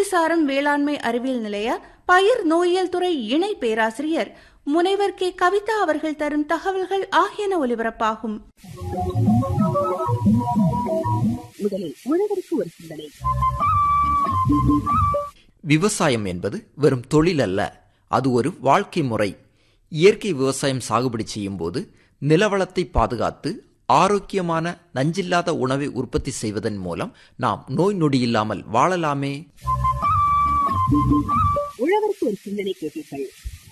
முத்துசாரம் வேளாண்மை அறிவியல் நிலைய பயிர் நோயியல் துறை இணை பேராசிரியர் முனைவர் கே கவிதா அவர்கள் தரும் தகவல்கள் ஆகியன ஒலிபரப்பாகும் முதலில் உழவருக்கு ஒரு சிந்தனை விவசாயம் என்பது வெறும் தொழில் அல்ல அது ஒரு வாழ்க்கை முறை இயற்கை விவசாயம் சாகுபடி செய்யும்போது நிலவளத்தை பாதுகாத்து ஆரோக்கியமான நஞ்சில்லாத உணவை உற்பத்தி செய்வதன் மூலம் நாம் நோய் நொடி இல்லாமல் வாழலாமே உழவருக்கு ஒரு சிந்தனை கேட்டீர்கள்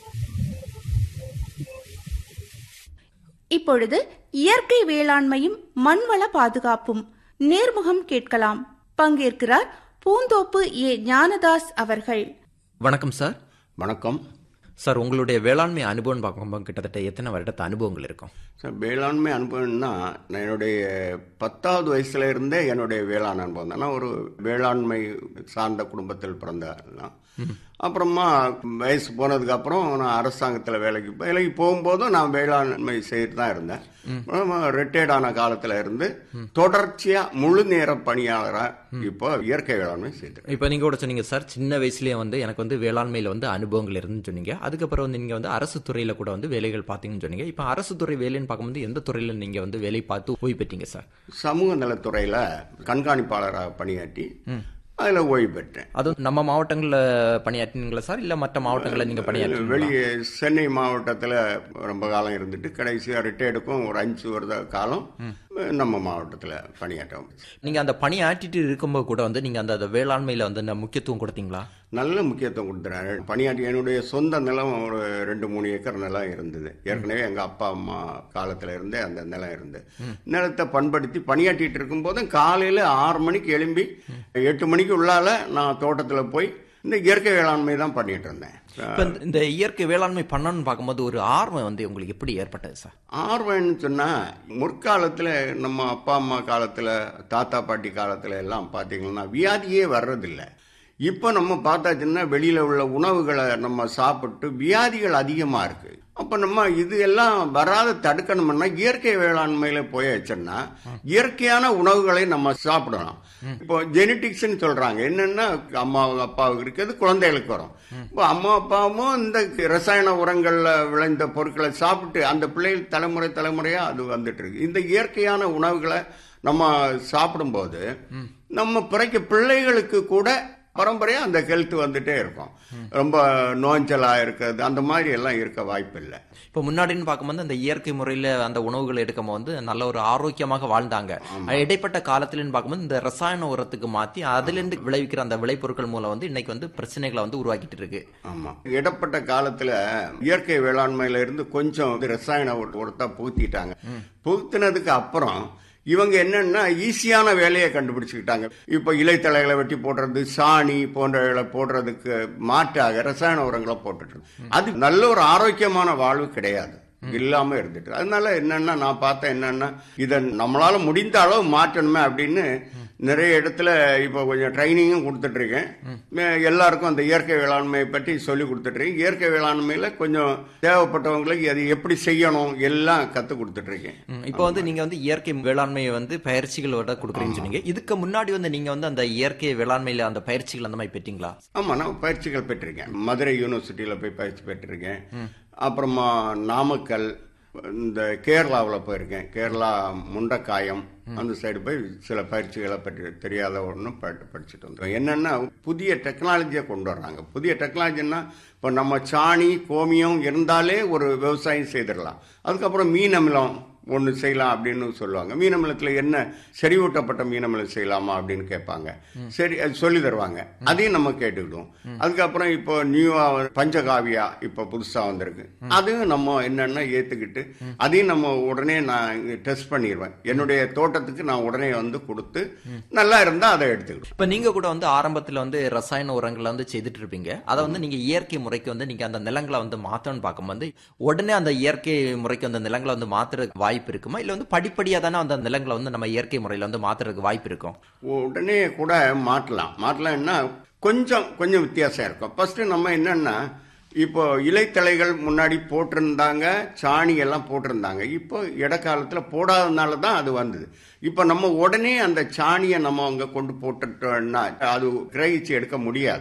இப்பொழுது இயற்கை வேளாண்மையும் மண்வள பாதுகாப்பும் நேர்முகம் கேட்கலாம் பங்கேற்கிறார் பூந்தோப்பு ஏ ஞானதாஸ் அவர்கள் வணக்கம் சார் வணக்கம் சார் உங்களுடைய வேளாண்மை அனுபவம் பார்க்கும்போது கிட்டத்தட்ட எத்தனை வருடத்து அனுபவங்கள் இருக்கும் சார் வேளாண்மை அனுபவம்னா நான் என்னுடைய பத்தாவது வயசுல இருந்தே என்னுடைய வேளாண் அனுபவம் தான் நான் ஒரு வேளாண்மை சார்ந்த குடும்பத்தில் பிறந்ததான் அப்புறமா வயசு போனதுக்கு அப்புறம் நான் அரசாங்கத்தில் வேலைக்கு வேலைக்கு போகும்போதும் நான் வேளாண்மை செய்துட்டு தான் இருந்தேன் ரிட்டையர்ட் ஆன காலத்துல இருந்து தொடர்ச்சியா முழு நேர பணியாளரா இப்போ இயற்கை வேளாண்மை செய்து இப்போ நீங்க கூட சொன்னீங்க சார் சின்ன வயசுலயே வந்து எனக்கு வந்து வேளாண்மையில வந்து அனுபவங்கள் இருந்துன்னு சொன்னீங்க அதுக்கப்புறம் வந்து நீங்க வந்து அரசு துறையில கூட வந்து வேலைகள் பார்த்தீங்கன்னு சொன்னீங்க இப்போ அரசு துறை வேலைன்னு பார்க்கும்போது எந்த துறையில நீங்க வந்து வேலை பார்த்து ஓய்வு பெற்றீங்க சார் சமூக நலத்துறையில கண்காணிப்பாளராக பணியாற்றி அதுல ஓய்வு பெற்றேன் அதுவும் நம்ம மாவட்டங்கள்ல பணியாற்றினீங்களா சார் இல்ல மற்ற மாவட்டங்கள்ல நீங்க பணியாற்றினீங்களா வெளியே சென்னை மாவட்டத்தில் ரொம்ப காலம் இருந்துட்டு கடைசியாக ரிட்டையர்டுக்கும் ஒரு அஞ்சு வருட காலம் நம்ம மாவட்டத்தில் பணியாற்றோம் நீங்க அந்த பணி ஆற்றிட்டு இருக்கும்போது கூட வந்து நீங்க அந்த அந்த வேளாண்மையில வந்து அந்த முக்கியத்துவம் கொடுத்தீங்களா நல்ல முக்கியத்துவம் கொடுத்துறேன் பணியாற்றி என்னுடைய சொந்த நிலம் ஒரு ரெண்டு மூணு ஏக்கர் நிலம் இருந்தது ஏற்கனவே எங்கள் அப்பா அம்மா காலத்தில் இருந்தே அந்த நிலம் இருந்து நிலத்தை பண்படுத்தி பணியாற்றிட்டு இருக்கும்போது காலையில் ஆறு மணிக்கு எழும்பி எட்டு மணிக்கு உள்ளால நான் தோட்டத்தில் போய் இந்த இயற்கை வேளாண்மை தான் பண்ணிட்டு இருந்தேன் இப்ப இந்த- இந்த இயற்கை வேளாண்மை பண்ணணும்னு பார்க்கும்போது ஒரு ஆர்வம் வந்து உங்களுக்கு எப்படி ஏற்பட்டது சார் ஆர்வம்னு சொன்னா முற்காலத்துல நம்ம அப்பா அம்மா காலத்துல தாத்தா பாட்டி காலத்துல எல்லாம் பாத்தீங்கன்னா வியாதியே வர்றதில்லை இப்போ நம்ம பார்த்தாச்சுன்னா வெளியில உள்ள உணவுகளை நம்ம சாப்பிட்டு வியாதிகள் அதிகமா இருக்கு அப்ப நம்ம இது எல்லாம் வராத தடுக்கணும்னா இயற்கை வேளாண்மையில போயாச்சுன்னா இயற்கையான உணவுகளை நம்ம சாப்பிடலாம் இப்போ ஜெனட்டிக்ஸ்னு சொல்றாங்க என்னன்னா அம்மா அப்பாவுக்கு இருக்கிறது குழந்தைகளுக்கு வரும் இப்போ அம்மா அப்பாவும் இந்த ரசாயன உரங்கள்ல விளைந்த பொருட்களை சாப்பிட்டு அந்த பிள்ளைகள் தலைமுறை தலைமுறையா அது வந்துட்டு இருக்கு இந்த இயற்கையான உணவுகளை நம்ம சாப்பிடும்போது நம்ம பிறக்க பிள்ளைகளுக்கு கூட பரம்பரையா அந்த ஹெல்த் வந்துட்டே இருக்கும் ரொம்ப நோஞ்சலா இருக்கிறது அந்த மாதிரி எல்லாம் இருக்க வாய்ப்பு இல்லை இப்போ முன்னாடின்னு பார்க்கும்போது அந்த இயற்கை முறையில அந்த உணவுகள் எடுக்கும் வந்து நல்ல ஒரு ஆரோக்கியமாக வாழ்ந்தாங்க இடைப்பட்ட காலத்துலன்னு பார்க்கும்போது இந்த ரசாயன உரத்துக்கு மாத்தி அதுல இருந்து விளைவிக்கிற அந்த விளைபொருட்கள் மூலம் வந்து இன்னைக்கு வந்து பிரச்சனைகளை வந்து உருவாக்கிட்டு இருக்கு ஆமா இடப்பட்ட காலத்துல இயற்கை வேளாண்மையில இருந்து கொஞ்சம் இது ரசாயன உர- உரத்தை புகுத்திட்டாங்க புகுத்தினதுக்கு அப்புறம் இவங்க என்னன்னா ஈஸியான வேலையை கண்டுபிடிச்சுக்கிட்டாங்க இப்ப இலைத்தலைகளை வெட்டி போடுறது சாணி போன்றவைகளை போடுறதுக்கு மாற்றாக ரசாயன உரங்களை போட்டுட்டு இருக்கு. அது நல்ல ஒரு ஆரோக்கியமான வாழ்வு கிடையாது இல்லாம இருந்துட்டு அதனால என்னன்னா நான் பார்த்தேன் என்னன்னா இதை நம்மளால முடிந்த அளவு மாற்றணுமே அப்படின்னு நிறைய இடத்துல இப்போ கொஞ்சம் ட்ரைனிங்கும் கொடுத்துட்டு இருக்கேன் மே- எல்லாருக்கும் அந்த இயற்கை வேளாண்மையை பற்றி சொல்லி கொடுத்துட்டு இருக்கேன் இயற்கை வேளாண்மையில கொஞ்சம் தேவைப்பட்டவங்களுக்கு அது எப்படி செய்யணும் எல்லாம் கத்து கொடுத்துட்டு இருக்கேன் ம், இப்போ வந்து நீங்க வந்து இயற்கை வேளாண்மையை வந்து பயிற்சிகளோட கொடுக்குறீங்கன்னு சொன்னீங்க இதுக்கு முன்னாடி வந்து நீங்க வந்து அந்த இயற்கை வேளாண்மையில அந்த பயிற்சிகள் அந்த மாதிரி பெற்றீங்களா ஆமா நான் பயிற்சிகள் பெற்றிருக்கேன் மதுரை யூனிவர்சிட்டியில போய் பயிற்சி பெற்றிருக்கேன் அப்புறமா நாமக்கல் இந்த கேரளாவில் போயிருக்கேன் கேரளா முண்டக்காயம் அந்த சைடு போய் சில பயிற்சிகளை பற்றி தெரியாத ஒன்று படிச்சுட்டு வந்தோம் என்னன்னா புதிய டெக்னாலஜியை கொண்டு வர்றாங்க புதிய டெக்னாலஜின்னா இப்போ நம்ம சாணி கோமியம் இருந்தாலே ஒரு விவசாயம் செய்திடலாம் அதுக்கப்புறம் மீன் அமிலம் ஒன்று செய்யலாம் அப்படின்னு சொல்லுவாங்க மீன் அமிலத்தில் என்ன செறிவூட்டப்பட்ட மீன் அமிலம் செய்யலாமா அப்படின்னு கேட்பாங்க சரி அது சொல்லி தருவாங்க அதையும் நம்ம கேட்டுக்கிடுவோம் அதுக்கப்புறம் இப்போ நியூவா பஞ்சகாவியா இப்போ புதுசா வந்திருக்கு அதையும் நம்ம என்னன்னா ஏத்துக்கிட்டு அதையும் நம்ம உடனே நான் டெஸ்ட் பண்ணிடுவேன் என்னுடைய தோட்டத்துக்கு நான் உடனே வந்து கொடுத்து நல்லா இருந்தா அதை எடுத்துக்கிடுவேன் இப்ப நீங்க கூட வந்து ஆரம்பத்துல வந்து ரசாயன உரங்களை வந்து செய்துட்டு இருப்பீங்க அதை வந்து நீங்க இயற்கை முறைக்கு வந்து நீங்க அந்த நிலங்களை வந்து மாத்தணும்னு பார்க்கும்போது உடனே அந்த இயற்கை முறைக்கு அந்த நிலங்களை வந்து மாத்துறதுக்கு வாய்ப்பு இருக்குமா இல்ல வந்து படிப்படியா தானே அந்த நிலங்களை வந்து நம்ம இயற்கை முறையில வந்து மாத்துறதுக்கு வாய்ப்பு இருக்கும் உடனே கூட மாட்டலாம் மாட்டலாம்னா கொஞ்சம் கொஞ்சம் வித்தியாசம் இருக்கும் ஃபர்ஸ்ட் நம்ம என்னன்னா இப்போ இலைத்தலைகள் முன்னாடி போட்டிருந்தாங்க சாணி எல்லாம் போட்டிருந்தாங்க இப்போ இடைக்காலத்துல போடாதனால தான் அது வந்தது இப்போ நம்ம உடனே அந்த சாணியை நம்ம அங்க கொண்டு போட்டுட்டோம்னா அது கிரகிச்சு எடுக்க முடியாது